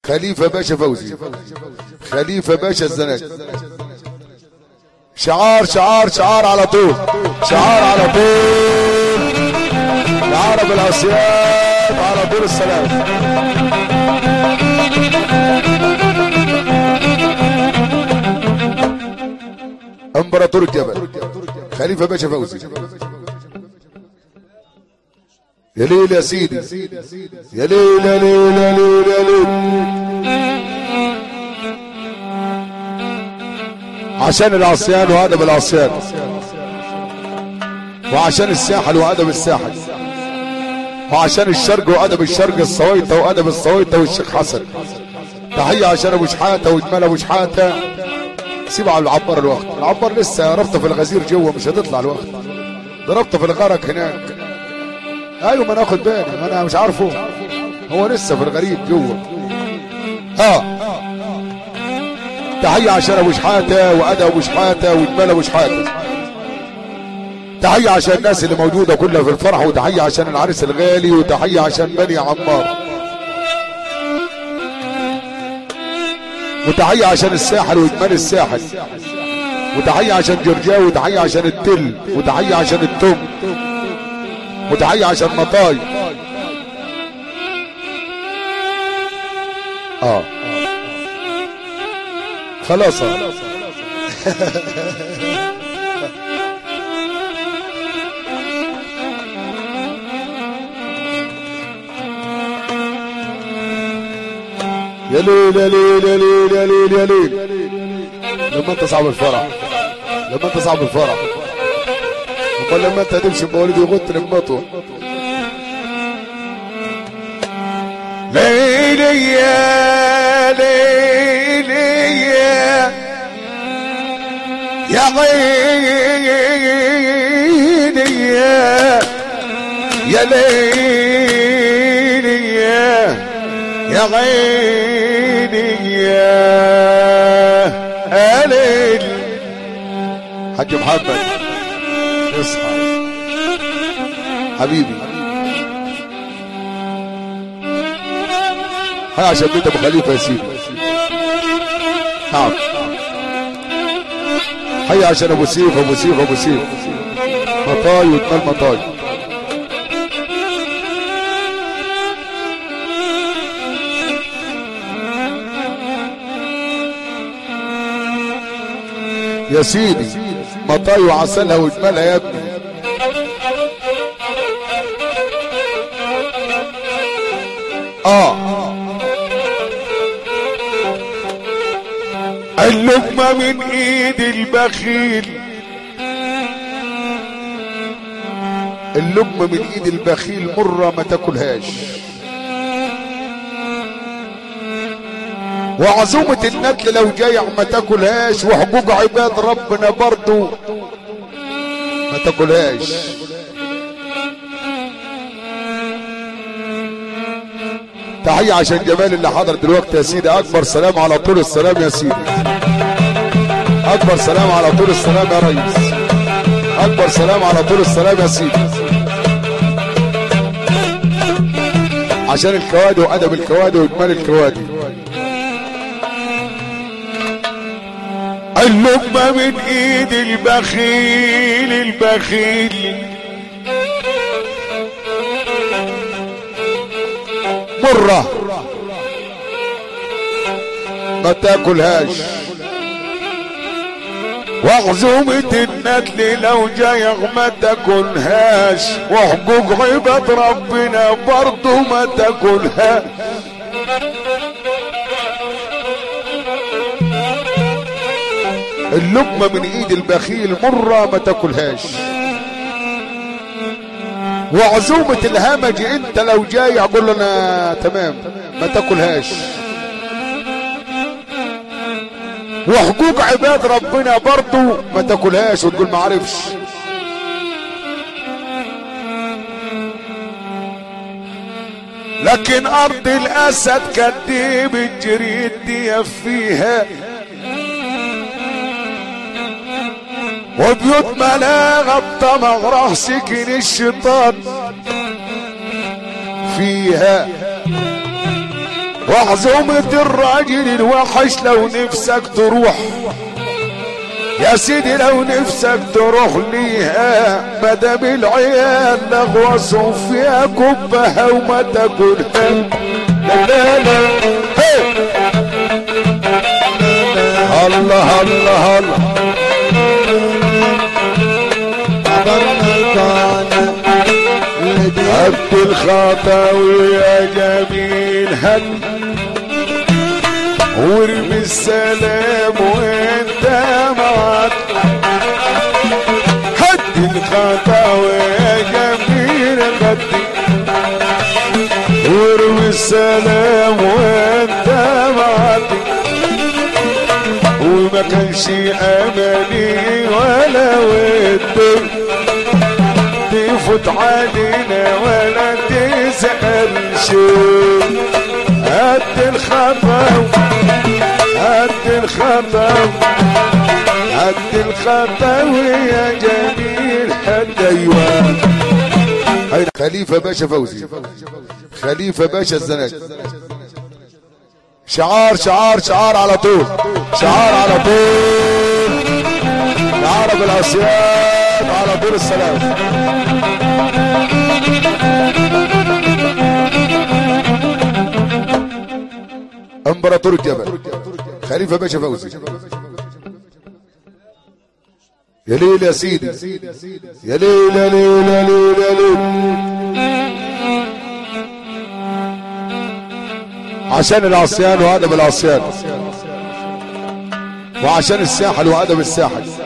خليفة باشا فوزي خليفة باشا الزناد شعار شعار شعار على طول شعار على طول العرب العصيان على طول السلام امبراطور الجبل خليفة باشا فوزي يا ليل يا سيدي يا ليل يا ليل يا ليل يا ليل عشان العصيان وادب العصيان وعشان الساحل وادب الساحل وعشان الشرق وادب الشرق الصويطه وادب الصويطه والشيخ حسن تحيه عشان ابو شحاته وجمال ابو شحاته سيب على العبار الوقت العبار لسه ربطه في الغزير جوه مش هتطلع الوقت ضربته في الغرق هناك ايوه ما ناخد بالي ما انا مش عارفه هو لسه في الغريب جوه اه تحية عشان ابو شحاتة وادى ابو شحاتة وجمال ابو شحاتة تحية عشان الناس اللي موجودة كلها في الفرح وتحية عشان العريس الغالي وتحية عشان بني عمار وتحية عشان الساحل وجمال الساحل وتحية عشان جرجاوي وتحية عشان التل وتحية عشان التم وتحية عشان مطاي اه خلاص آه. يا ليل يا ليل يا ليل يا ليل يا ليل لما انت صعب الفرح لما انت صعب الفرح امال لما انت هتمشي بمولد يغط لمته ليلي يا ليلي يا يا عيني يا يا ليلي يا يا عيني يا ليل حاج محمد اصحى حبيبي هاي عشان بيت ابو خليفه يا سيدي نعم هيا عشان ابو سيف ابو سيف ابو سيف مطاي وجمال مطاي يا سيدي مطاي وعسلها وجمالها يا ابني اه اللقمة من ايد البخيل اللقمة من ايد البخيل مرة ما تاكلهاش وعزومة النتل لو جايع ما تاكلهاش وحقوق عباد ربنا برضو ما تاكلهاش تحية عشان جمال اللي حضر دلوقتي يا سيدي اكبر سلام على طول السلام يا سيدي اكبر سلام على طول السلام يا ريس اكبر سلام على طول السلام يا سيدي عشان الكوادي وادب الكوادي واجمال الكوادي اللقمة من ايد البخيل البخيل مرة ما تاكلهاش وعزومة الندل لو جايغ ما تاكلهاش وحقوق عباد ربنا برضو ما تاكلهاش اللقمة من ايد البخيل مرة ما تاكلهاش وعزومة الهمج انت لو جاي اقول له انا تمام ما تاكلهاش وحقوق عباد ربنا برضو ما تاكلهاش وتقول ما عرفش لكن ارض الاسد كديب الجريد دي فيها وبيوت ملاغة الطمع راح سكن الشيطان فيها وعزومة الراجل الوحش لو نفسك تروح يا سيدي لو نفسك تروح ليها مدام العيال لغوصوا فيها كبها وما تاكلها لا لا لا هي. الله الله الله هد الخطاوي يا جميل هد وارمي السلام وانت معك هد الخطاوي يا جميل هدي وارمي السلام وانت معك وما كانش املي ولا ودي تفوت علينا ولا تسأل شيء هد الخطا هد الخطا هد الخطا ويا جميل هد ايوه هاي خليفة باشا فوزي خليفة باشا الزناد شعار شعار شعار على طول شعار على طول شعار بالعصيان على طول السلام امبراطور الجبل خليفة باشا فوزي يا ليل يا سيدي يا ليل يا ليل يا ليل يا ليل عشان العصيان وادب العصيان وعشان الساحل وادب الساحل